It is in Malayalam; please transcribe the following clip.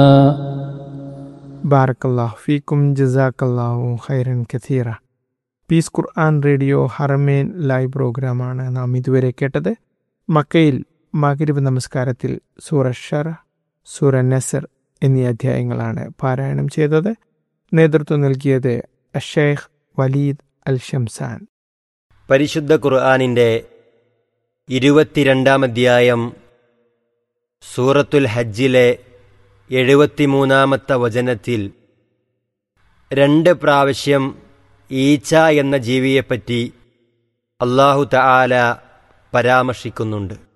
ബാറക്കല്ലാഹു ഫീക്കും ജസാക്കല്ലാഹു ഖൈറൻ കഥീറ പീസ് ഖുർആൻ റേഡിയോ ഹറമേൻ ലൈവ് പ്രോഗ്രാമാണ് നാം ഇതുവരെ കേട്ടത് മക്കയിൽ മകരിബ് നമസ്കാരത്തിൽ സൂറ ഷർ സൂറ നസർ എന്നീ അധ്യായങ്ങളാണ് പാരായണം ചെയ്തത് നേതൃത്വം നൽകിയത് അഷേഖ് വലീദ് അൽ ഷംസാൻ പരിശുദ്ധ ഖുർആാനിൻ്റെ ഇരുപത്തിരണ്ടാം അധ്യായം സൂറത്തുൽ ഹജ്ജിലെ എഴുപത്തിമൂന്നാമത്തെ വചനത്തിൽ രണ്ട് പ്രാവശ്യം ഈച്ച എന്ന ജീവിയെപ്പറ്റി അള്ളാഹു തആല പരാമർശിക്കുന്നുണ്ട്